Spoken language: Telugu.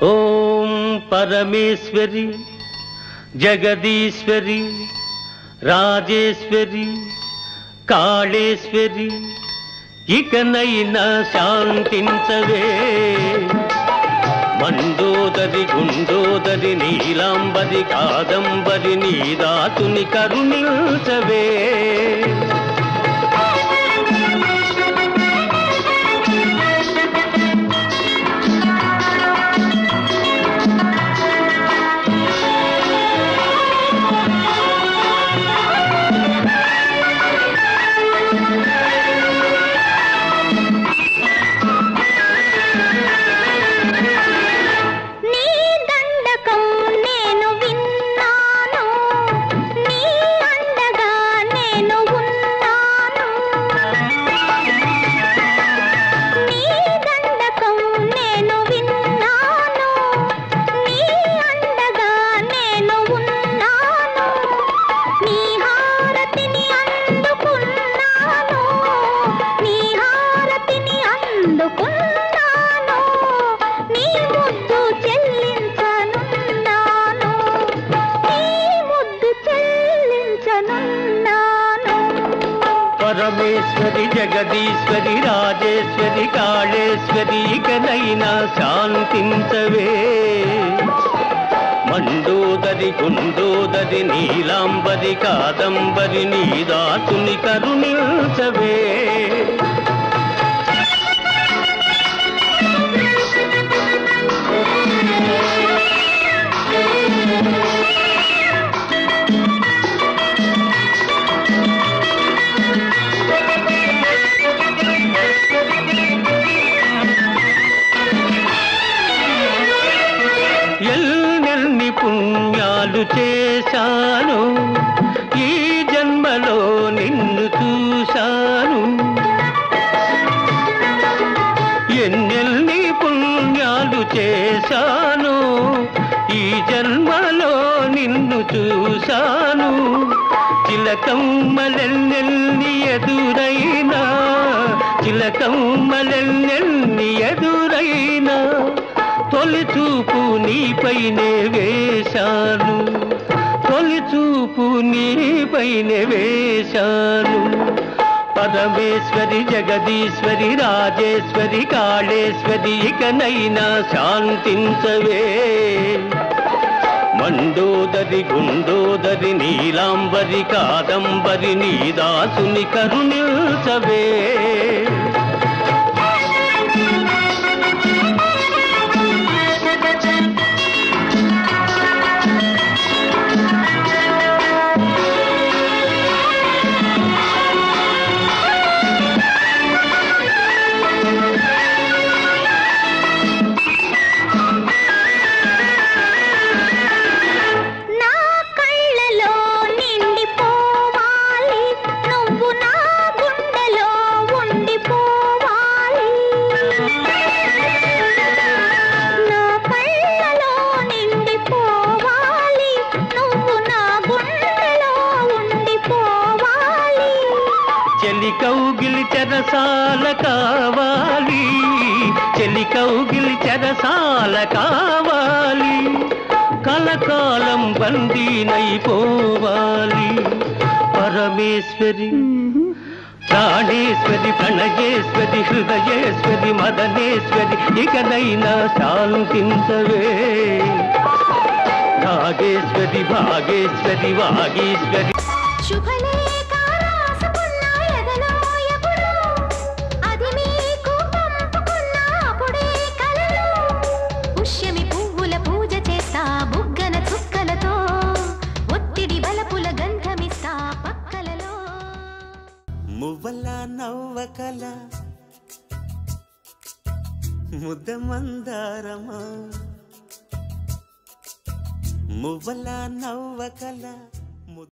ఓం పరమేశ్వరి జగదీశ్వరి రాజేశ్వరి కాళేశ్వరి ఇకనైనా శాంతించవే మండోదరి గుండోదరి నీలాంబరి కాదంబరి నీదాతుని కరుణించవే నీ దండకం నేను విన్నాను నీ అండగా నేను ఉన్నాను నీ దండకం నేను విన్నాను నీ అండగా నేను ఉన్నాను నీ హారతిని అందుకున్నాను నీ హారతిని అందుకున్నాను నీ ముద్దు చెల్లించనున్నాను నీ ముద్దు చెల్లించనున్నాను పరమేశ్వరి జగదీశ్వరి రాజేశ్వరి కాళేశ్వరి ఇకనైనా శాంతించవే మండోదరి గుండోదరి నీలాంబరి కాదంబరి నీదాసుని కరుణించవే ఎల్లెన్ని పుణ్యాలు చేశాను ఈ జన్మలో నిన్ను చూశాను ఎన్నెల్ని పుణ్యాలు చేశాను ఈ జన్మలో నిన్ను చూశాను చిలకమ్మలెన్నెల్ని ఎదురైనా చిలకమ్మలెన్నెల్ని ఎదురైనా తొలి చూపు నీపైనే వేశాను తొలి చూపు నీపైనే వేశాను పరమేశ్వరి జగదీశ్వరి రాజేశ్వరి కాళేశ్వరి ఇకనైనా శాంతించవే మండోదరి గుండోదరి నీలాంబరి కాదంబరి నీదాసుని కరుణించవే నా కళ్ళలో నిండిపోవాలి నువ్వు నా గుండెలో ఉండిపోవాలి నా కళ్ళలో నిండిపోవాలి నువ్వు నా గుండెలో ఉండిపోవాలి చెలి కౌగిలి చెరసాల కావాలి చెలి కౌగిలి చెరసాల కావాలి కలకాలం బందీనైపోవాలి పరమేశ్వరి ప్రాణేశ్వరి ప్రణయేశ్వరి హృదయేశ్వరి మదనేశ్వరి ఇకనైనా శాంతించవే నాగేశ్వరి భాగేశ్వరి వాగీశ్వరి శుభలేఖ రాసుకున్న ఎదలో ఎప్పుడు అది మీకు పంపుకున్న అప్పుడే కలలో పుష్యమి పువ్వుల పూజ చేస్తా బుగ్గన చుక్కలతో ఒత్తిడి బలపుల గంధమిస్తా పక్కలలో మువ్వల నవ్వకల ముద్ద మందారమా మువ్వల నవ్వకల